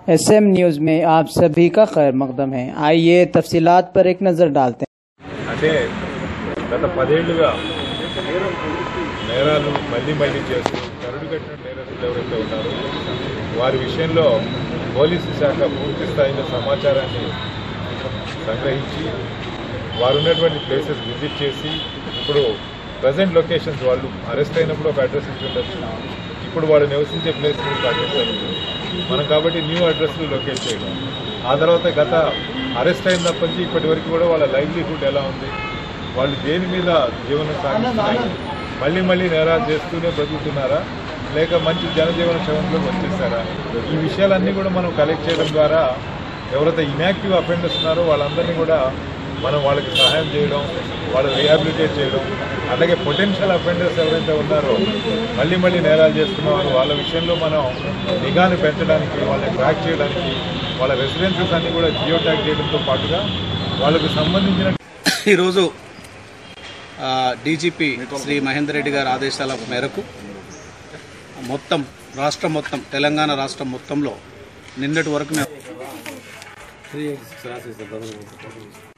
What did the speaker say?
S M news में आप सभी का खैर मकदम है आइए तफसीलात पर एक नज़र डालते हैं అంటే గత పదేళ్లుగా నేరాలు మళ్ళీ మళ్ళీ చేస్తూ కరుడు కట్టిన నేరస్తులు ఎవరైతే ఉన్నారో వారి విషయంలో పోలీసు శాఖ పూర్తి స్థాయిలో సమాచారాన్ని సంగ్రహించి వారు ఉన్నటువంటి ప్లేసెస్ విజిట్ చేసి ఇప్పుడు ప్రజెంట్ లొకేషన్స్ వాళ్ళు అరెస్ట్ అయినప్పుడు ఒక అడ్రస్ ఇచ్చి ఉండొచ్చు ఇప్పుడు వాళ్ళు నివసించే ప్లేస్ ఒక అడ్రస్ అవుతుంది మనం కాబట్టి న్యూ అడ్రస్లు లొకేట్ చేయడం ఆ తర్వాత గత అరెస్ట్ అయినప్పటి నుంచి ఇప్పటి వరకు కూడా వాళ్ళ లైవ్లీహుడ్ ఎలా ఉంది వాళ్ళు దేని మీద జీవనం సాగిస్తున్నారు మళ్ళీ మళ్ళీ నేరాలు చేస్తూనే బతుకుతున్నారా లేక మంచి జనజీవన క్షేమంలోకి వచ్చేసారా ఈ విషయాలన్నీ కూడా మనం కలెక్ట్ చేయడం ద్వారా ఎవరైతే ఇన్యాక్టివ్ అఫెండర్స్ ఉన్నారో వాళ్ళందరినీ కూడా మనం వాళ్ళకి సహాయం చేయడం వాళ్ళు రీహాబిలిటేట్ చేయడం అలాగే పొటెన్షియల్ అఫెండర్స్ ఎవరైతే ఉన్నారో మళ్ళీ మళ్ళీ నేరాలు చేస్తున్నారో వాళ్ళ విషయంలో మనం నిఘాను పెంచడానికి వాళ్ళని ట్రాక్ చేయడానికి వాళ్ళ రెసిడెన్సెస్ అన్ని కూడా జియో ట్యాగ్ చేయడంతో పాటుగా వాళ్ళకు సంబంధించిన ఈరోజు ఆ, డీజీపీ శ్రీ మహేందర్ రెడ్డి గారి ఆదేశాల మేరకు మొత్తం రాష్ట్రం మొత్తం తెలంగాణ రాష్ట్రం మొత్తంలో నిన్నటి వరకు మేము